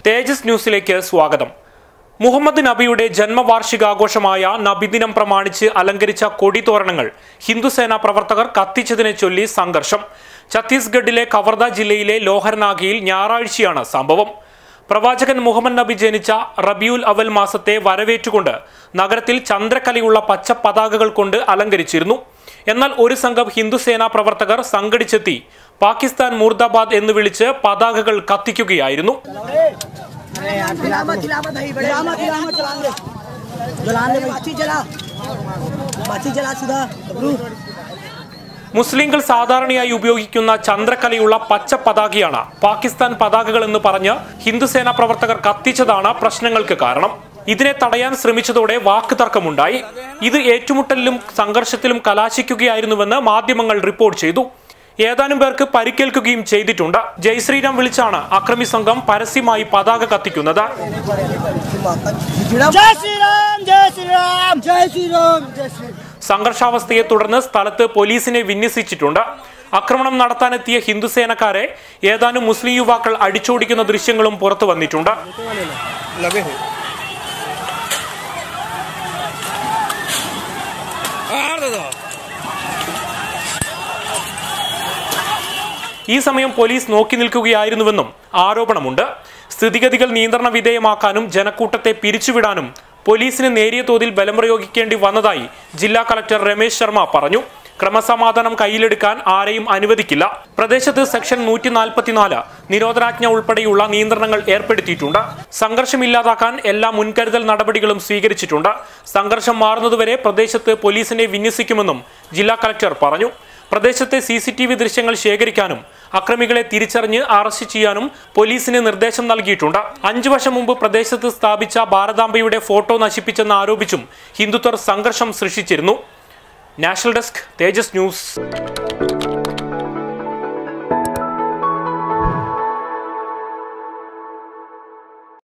തേജസ് ന്യൂസിലേക്ക് സ്വാഗതം മുഹമ്മദ് നബിയുടെ ജന്മവാർഷികാഘോഷമായ നബിദിനം പ്രമാണിച്ച് അലങ്കരിച്ച കൊടിതോരണങ്ങൾ ഹിന്ദുസേന പ്രവർത്തകർ കത്തിച്ചതിനെ ചൊല്ലി സംഘർഷം ഛത്തീസ്ഗഡിലെ കവർദ ജില്ലയിലെ ലോഹർനാഗിയിൽ ഞായറാഴ്ചയാണ് സംഭവം പ്രവാചകൻ മുഹമ്മദ് നബി ജനിച്ച റബിയുൽ അവൽ മാസത്തെ വരവേറ്റുകൊണ്ട് നഗരത്തിൽ ചന്ദ്രക്കലയുള്ള പച്ച പതാകകൾ കൊണ്ട് അലങ്കരിച്ചിരുന്നു എന്നാൽ ഒരു സംഘം ഹിന്ദുസേനാ പ്രവർത്തകർ സംഘടിച്ചെത്തി പാകിസ്ഥാൻ മുർദാബാദ് എന്ന് വിളിച്ച് പതാകകൾ കത്തിക്കുകയായിരുന്നു जला मत जला मत भाई बड़े जला मत जला मत जलाने जलाने बाती जला बाती जला सीधा गबरू മുസ്ലിങ്ങൾ സാധാരണയായി ഉപയോഗിക്കുന്ന ചന്ദ്രക്കലയുള്ള പച്ച പതാകയാണ് പാകിസ്ഥാൻ പതാകകൾ എന്ന് പറഞ്ഞ് ഹിന്ദുസേന പ്രവർത്തകർ കത്തിച്ചതാണ് പ്രശ്നങ്ങൾക്ക് കാരണം ഇതിനെ തടയാൻ ശ്രമിച്ചതോടെ വാക്ക് തർക്കമുണ്ടായി ഇത് ഏറ്റുമുട്ടലിലും സംഘർഷത്തിലും കലാശിക്കുകയായിരുന്നുവെന്ന് മാധ്യമങ്ങൾ റിപ്പോർട്ട് ചെയ്തു ഏതാനും പേർക്ക് പരിക്കേൽക്കുകയും ചെയ്തിട്ടുണ്ട് ജയ് ശ്രീരാം വിളിച്ചാണ് അക്രമി സംഘം പരസ്യമായി പതാക കത്തിക്കുന്നത് जय श्री राम जय श्री राम जय श्री राम जय श्री സംഘർഷാവസ്ഥയെ തുടർന്ന് സ്ഥലത്ത് പോലീസിനെ വിന്യസിച്ചിട്ടുണ്ട് ആക്രമണം നടത്താനെത്തിയ ഹിന്ദുസേനക്കാരെ ഏതാനും മുസ്ലിം യുവാക്കൾ അടിച്ചോടിക്കുന്ന ദൃശ്യങ്ങളും പുറത്തു വന്നിട്ടുണ്ട് लगे हैं आर दे दो ഈ സമയം പോലീസ് നോക്കി നിൽക്കുകയായിരുന്നുവെന്നും ആരോപണമുണ്ട് സ്ഥിതിഗതികൾ നിയന്ത്രണ വിധേയമാക്കാനും ജനക്കൂട്ടത്തെ പിരിച്ചുവിടാനും പോലീസിന് നേരിയ തോതിൽ ബലം പ്രയോഗിക്കേണ്ടി വന്നതായി ജില്ലാ കളക്ടർ രമേശ് ശർമ്മ പറഞ്ഞു ക്രമസമാധാനം കയ്യിലെടുക്കാൻ ആരെയും അനുവദിക്കില്ല പ്രദേശത്ത് സെക്ഷൻ നൂറ്റി നാൽപ്പത്തിനാല് നിരോധനാജ്ഞ ഉൾപ്പെടെയുള്ള നിയന്ത്രണങ്ങൾ ഏർപ്പെടുത്തിയിട്ടുണ്ട് സംഘർഷമില്ലാതാക്കാൻ എല്ലാ മുൻകരുതൽ നടപടികളും സ്വീകരിച്ചിട്ടുണ്ട് സംഘർഷം മാറുന്നതുവരെ പ്രദേശത്ത് പോലീസിനെ വിന്യസിക്കുമെന്നും ജില്ലാ കളക്ടർ പറഞ്ഞു പ്രദേശത്തെ സി സി ടി വി ദൃശ്യങ്ങൾ ശേഖരിക്കാനും അക്രമികളെ തിരിച്ചറിഞ്ഞ് അറസ്റ്റ് ചെയ്യാനും പോലീസിന് നിർദ്ദേശം നൽകിയിട്ടുണ്ട് അഞ്ചു വർഷം മുമ്പ് പ്രദേശത്ത് സ്ഥാപിച്ച ഭാരതാംബയുടെ ഫോട്ടോ നശിപ്പിച്ചെന്ന് ആരോപിച്ചും ഹിന്ദുത്വർ സംഘർഷം സൃഷ്ടിച്ചിരുന്നു നാഷണൽ ഡെസ്ക് തേജസ് ന്യൂസ്